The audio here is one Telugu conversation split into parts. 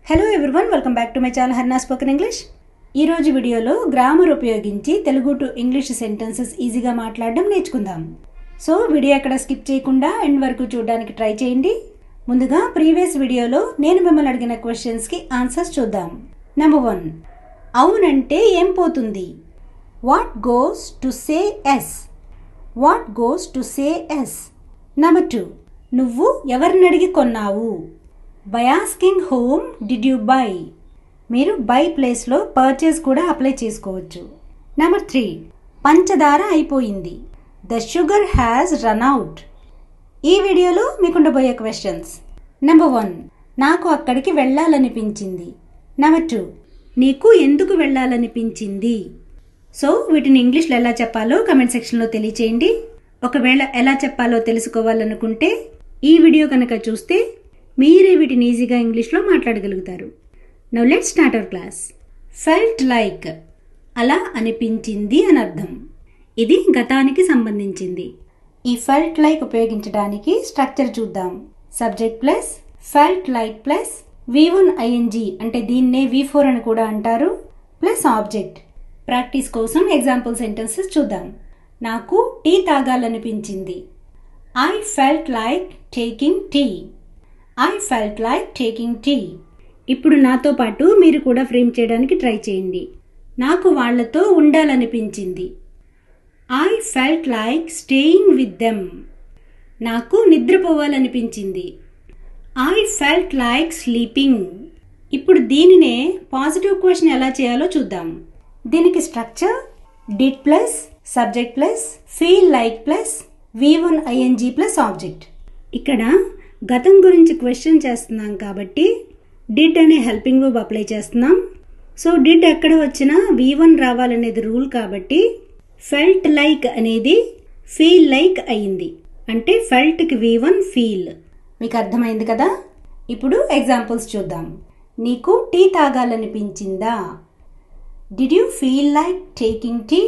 hello everyone welcome back to my channel Harna spoken English ఈరోజు వీడియోలో గ్రామర్ ఉపయోగించి తెలుగు టు ఇంగ్లీష్ సెంటెన్సెస్ ఈజీగా మాట్లాడడం నేర్చుకుందాం సో వీడియో ఎక్కడ స్కిప్ చేయకుండా ఎండ్ వరకు చూడడానికి ట్రై చేయండి ముందుగా ప్రీవియస్ వీడియోలో నేను మిమ్మల్ని అడిగిన క్వశ్చన్స్కి ఆన్సర్స్ చూద్దాం నెంబర్ వన్ అవునంటే ఏం పోతుంది what goes to say yes what goes to say yes number two నువ్వు ఎవరిని అడిగి కొన్నావు by asking whom did you buy మీరు బై ప్లేస్లో పర్చేస్ కూడా అప్లై చేసుకోవచ్చు నెంబర్ త్రీ పంచదార అయిపోయింది the sugar has run out ఈ వీడియోలో మీకు ఉండబోయే క్వశ్చన్స్ నెంబర్ వన్ నాకు అక్కడికి వెళ్ళాలనిపించింది నెంబర్ టూ నీకు ఎందుకు వెళ్ళాలనిపించింది సో వీటిని ఇంగ్లీష్లో ఎలా చెప్పాలో కమెంట్ సెక్షన్లో తెలియచేయండి ఒకవేళ ఎలా చెప్పాలో తెలుసుకోవాలనుకుంటే ఈ వీడియో కనుక చూస్తే మీరే వీటిని ఈజీగా ఇంగ్లీష్లో మాట్లాడగలుగుతారు now let start our class felt like అలా అనిపించింది అని అర్థం ఇది గతానికి సంబంధించింది ఈ ఫెల్ట్ లైక్ ఉపయోగించడానికి స్ట్రక్చర్ చూద్దాం subject plus felt like plus V one ING అంటే దీన్నే వి ఫోర్ అని కూడా అంటారు ప్లస్ ఆబ్జెక్ట్ ప్రాక్టీస్ కోసం ఎగ్జాంపుల్ సెంటెన్సెస్ చూద్దాం నాకు టీ తాగాలనిపించింది I felt like taking tea I felt like taking tea ఇప్పుడు నాతో పాటు మీరు కూడా ఫ్రేమ్ చేయడానికి ట్రై చేయండి నాకు వాళ్లతో ఉండాలనిపించింది I felt like staying with them నాకు నిద్రపోవాలనిపించింది ఐ ఫెల్ట్ లైక్ స్లీపింగ్ ఇప్పుడు దీనినే పాజిటివ్ క్వశ్చన్ ఎలా చేయాలో చూద్దాం దీనికి structure did plus subject plus feel like plus V one ING plus object ఇక్కడ గతం గురించి క్వశ్చన్ చేస్తున్నాం కాబట్టి డిడ్ అనే హెల్పింగ్ వర్బ్ అప్లై చేస్తున్నాం సో డిడ్ ఎక్కడ వచ్చినా వి వన్ రావాలనేది రూల్ కాబట్టి ఫెల్ట్ లైక్ అనేది ఫీల్ లైక్ అయింది అంటే ఫెల్ట్కి వి వన్ ఫీల్ మీకు అర్థమైంది కదా ఇప్పుడు ఎగ్జాంపుల్స్ చూద్దాం నీకు టీ తాగాలనిపించిందా did you feel like taking tea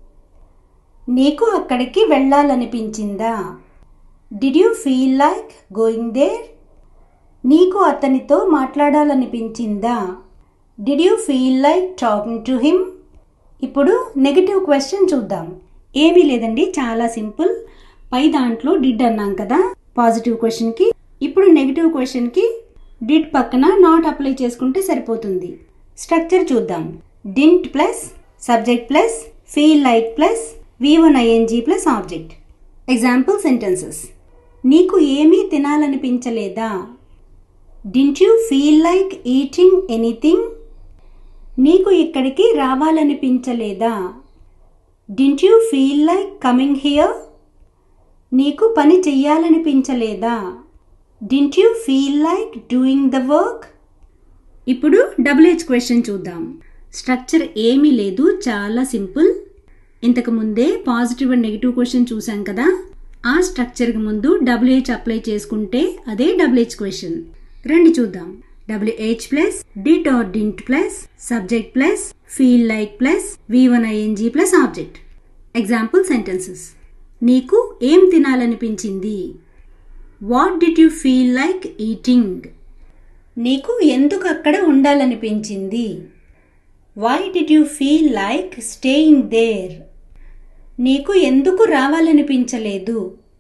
నీకు అక్కడికి వెళ్ళాలనిపించిందా did you feel like going there నీకు అతనితో మాట్లాడాలనిపించిందా did you feel like talking to him ఇప్పుడు నెగిటివ్ క్వశ్చన్ చూద్దాం ఏమీ లేదండి చాలా సింపుల్ పై దాంట్లో డిడ్ అన్నాం కదా పాజిటివ్ క్వశ్చన్కి ఇప్పుడు నెగిటివ్ క్వశ్చన్కి డిడ్ పక్కన నాట్ అప్లై చేసుకుంటే సరిపోతుంది స్ట్రక్చర్ చూద్దాం didn't plus subject plus feel like plus V one ING plus object example sentences నీకు ఏమీ తినాలనిపించలేదా didn't you feel like eating anything నీకు ఇక్కడికి రావాలనిపించలేదా didn't you feel like coming here నీకు పని చెయ్యాలనిపించలేదా didn't you feel like doing the work ఇప్పుడు డబుల్ హెచ్ క్వశ్చన్ చూద్దాం స్ట్రక్చర్ ఏమీ లేదు చాలా సింపుల్ ఇంతకు ముందే పాజిటివ్ అండ్ నెగిటివ్ క్వశ్చన్ చూసాం కదా ఆ స్ట్రక్చర్కి ముందు డబ్ల్యూహెచ్ అప్లై చేసుకుంటే అదే డబ్ల్యూహెచ్ క్వశ్చన్ రండి చూద్దాం WH plus did or didn't plus subject plus feel like plus V one ING plus object example sentences నీకు ఏం తినాలనిపించింది what did you feel like eating నీకు ఎందుకు అక్కడ ఉండాలనిపించింది why did you feel like staying there నీకు ఎందుకు రావాలనిపించలేదు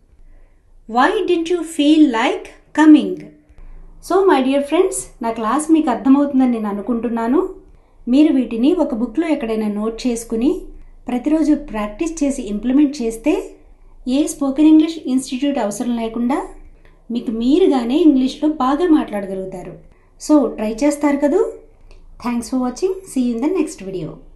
why did you feel like coming so my dear friends నా క్లాస్ మీకు అర్థమవుతుందని నేను అనుకుంటున్నాను మీరు వీటిని ఒక బుక్లో ఎక్కడైనా నోట్ చేసుకుని ప్రతిరోజు ప్రాక్టీస్ చేసి ఇంప్లిమెంట్ చేస్తే ఏ స్పోకెన్ ఇంగ్లీష్ ఇన్స్టిట్యూట్ అవసరం లేకుండా మీకు మీరుగానే ఇంగ్లీష్లో బాగా మాట్లాడగలుగుతారు సో ట్రై చేస్తారు కదూ thanks for watching see in the next video